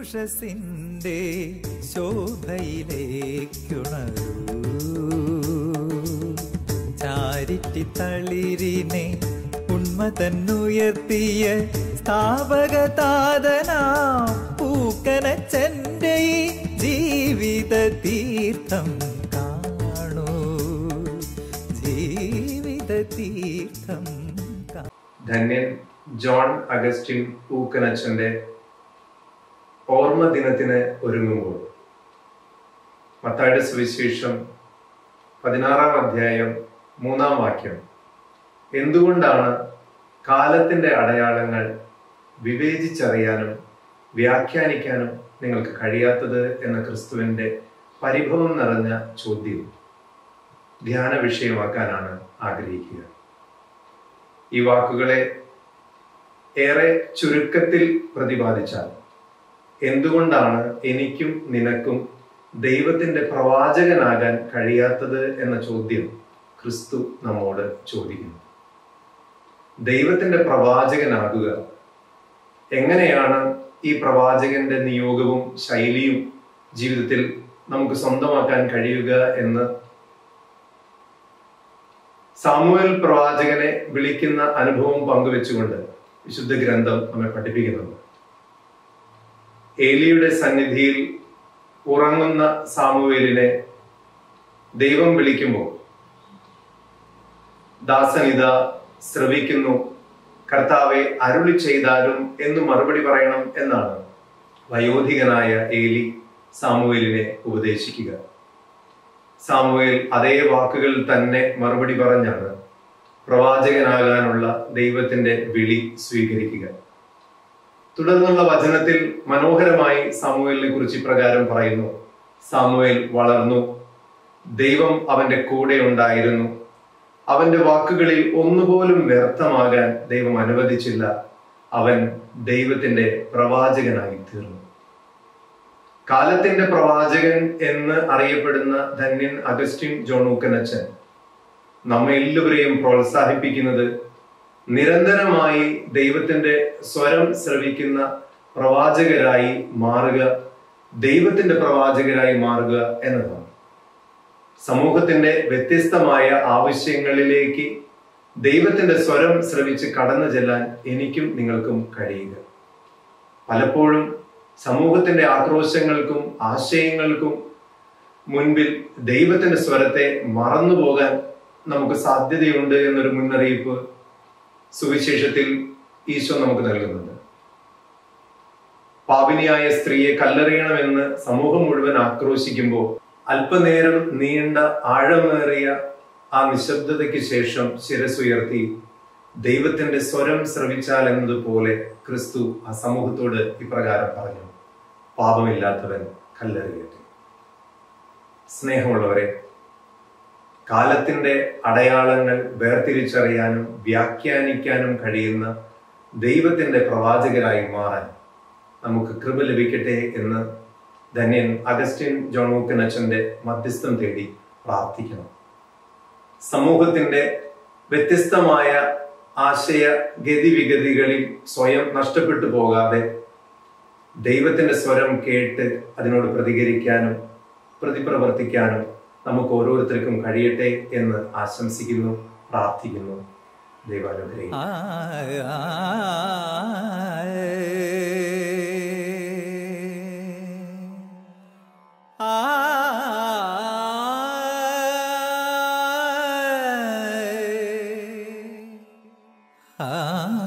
ഉഷസിൻ്റെ ശോഭയിലേക്കുണരൂ charity തളിരിനെ ഉണ്മ തന്നുയർത്തിയ സ്ഥാപകതാതനാം പൂക്കനച്ചൻ്റെ ഈ ജീവിത തീർത്ഥം കാണൂ ജീവിത തീർത്ഥം കാണൂ ധന്യൻ ജോൺ അഗസ്റ്റിൻ പൂക്കനച്ചന്റെ ഓർമ്മ ദിനത്തിന് ഒരുങ്ങുമ്പോൾ മത്തായുടെ സുവിശേഷം പതിനാറാം അധ്യായം മൂന്നാം വാക്യം എന്തുകൊണ്ടാണ് കാലത്തിന്റെ അടയാളങ്ങൾ വിവേചിച്ചറിയാനും വ്യാഖ്യാനിക്കാനും നിങ്ങൾക്ക് കഴിയാത്തത് എന്ന ക്രിസ്തുവിന്റെ പരിഭവം നിറഞ്ഞ ചോദ്യം ധ്യാന വിഷയമാക്കാനാണ് ആഗ്രഹിക്കുക ഈ വാക്കുകളെ ഏറെ ചുരുക്കത്തിൽ പ്രതിപാദിച്ചാൽ എന്തുകൊണ്ടാണ് എനിക്കും നിനക്കും ദൈവത്തിന്റെ പ്രവാചകനാകാൻ കഴിയാത്തത് എന്ന ചോദ്യം ക്രിസ്തു നമ്മോട് ചോദിക്കുന്നു ദൈവത്തിന്റെ പ്രവാചകനാകുക എങ്ങനെയാണ് ഈ പ്രവാചകന്റെ നിയോഗവും ശൈലിയും ജീവിതത്തിൽ നമുക്ക് സ്വന്തമാക്കാൻ കഴിയുക എന്ന് സാമുവൽ പ്രവാചകനെ വിളിക്കുന്ന അനുഭവം പങ്കുവെച്ചുകൊണ്ട് വിശുദ്ധ ഗ്രന്ഥം നമ്മെ പഠിപ്പിക്കുന്നുണ്ട് ഏലിയുടെ സന്നിധിയിൽ ഉറങ്ങുന്ന സാമുവേലിനെ ദൈവം വിളിക്കുമ്പോൾ ദാസനിത ശ്രവിക്കുന്നു കർത്താവെ അരുളി ചെയ്താലും എന്ന് മറുപടി പറയണം എന്നാണ് വയോധികനായ ഏലി സാമുവേലിനെ ഉപദേശിക്കുക സാമുവേൽ അതേ വാക്കുകൾ തന്നെ മറുപടി പറഞ്ഞാണ് പ്രവാചകനാകാനുള്ള ദൈവത്തിന്റെ വിളി സ്വീകരിക്കുക തുടർന്നുള്ള വചനത്തിൽ മനോഹരമായി സാമുവേലിനെ കുറിച്ച് ഇപ്രകാരം പറയുന്നു സാമുവേൽ വളർന്നു ദൈവം അവന്റെ കൂടെ ഉണ്ടായിരുന്നു അവന്റെ വാക്കുകളിൽ ഒന്നുപോലും വ്യർത്ഥമാകാൻ ദൈവം അനുവദിച്ചില്ല അവൻ ദൈവത്തിന്റെ പ്രവാചകനായി തീർന്നു കാലത്തിന്റെ പ്രവാചകൻ എന്ന് അറിയപ്പെടുന്ന ധന്യൻ അഗസ്റ്റിൻ ജോണൂക്കനച്ചൻ നമ്മെ എല്ലാവരെയും പ്രോത്സാഹിപ്പിക്കുന്നത് നിരന്തരമായി ദൈവത്തിന്റെ സ്വരം ശ്രവിക്കുന്ന പ്രവാചകരായി മാറുക ദൈവത്തിന്റെ പ്രവാചകരായി മാറുക എന്നതാണ് സമൂഹത്തിന്റെ വ്യത്യസ്തമായ ആവശ്യങ്ങളിലേക്ക് ദൈവത്തിന്റെ സ്വരം ശ്രവിച്ച് കടന്നു ചെല്ലാൻ എനിക്കും നിങ്ങൾക്കും കഴിയുക പലപ്പോഴും സമൂഹത്തിന്റെ ആക്രോശങ്ങൾക്കും ആശയങ്ങൾക്കും മുൻപിൽ ദൈവത്തിന്റെ സ്വരത്തെ മറന്നുപോകാൻ നമുക്ക് സാധ്യതയുണ്ട് എന്നൊരു മുന്നറിയിപ്പ് സുവിശേഷത്തിൽ ഈശോ നമുക്ക് നൽകുന്നുണ്ട് പാപിനിയായ സ്ത്രീയെ കല്ലെറിയണമെന്ന് സമൂഹം മുഴുവൻ ആക്രോശിക്കുമ്പോൾ അല്പനേരം നീണ്ട ആഴമേറിയ ആ നിശബ്ദതയ്ക്ക് ശേഷം ശിരസുയർത്തി ദൈവത്തിന്റെ സ്വരം ശ്രവിച്ചാൽ എന്നതുപോലെ ക്രിസ്തു ആ സമൂഹത്തോട് ഇപ്രകാരം പറഞ്ഞു പാപമില്ലാത്തവൻ കല്ലെറിയട്ടെ സ്നേഹമുള്ളവരെ കാലത്തിന്റെ അടയാളങ്ങൾ വേർതിരിച്ചറിയാനും വ്യാഖ്യാനിക്കാനും കഴിയുന്ന ദൈവത്തിന്റെ പ്രവാചകരായി മാറാൻ നമുക്ക് കൃപ ലഭിക്കട്ടെ എന്ന് ധന്യൻ അഗസ്റ്റിൻ ജോണൂക്കനച്ചന്റെ മധ്യസ്ഥം തേടി പ്രാർത്ഥിക്കണം സമൂഹത്തിന്റെ വ്യത്യസ്തമായ ആശയ ഗതിവിഗതികളിൽ സ്വയം നഷ്ടപ്പെട്ടു പോകാതെ ദൈവത്തിന്റെ സ്വരം കേട്ട് അതിനോട് പ്രതികരിക്കാനും പ്രതിപ്രവർത്തിക്കാനും നമുക്ക് ഓരോരുത്തർക്കും കഴിയട്ടെ എന്ന് ആശംസിക്കുന്നു പ്രാർത്ഥിക്കുന്നു ദൈവാനുഗ്രഹിക്കും ആ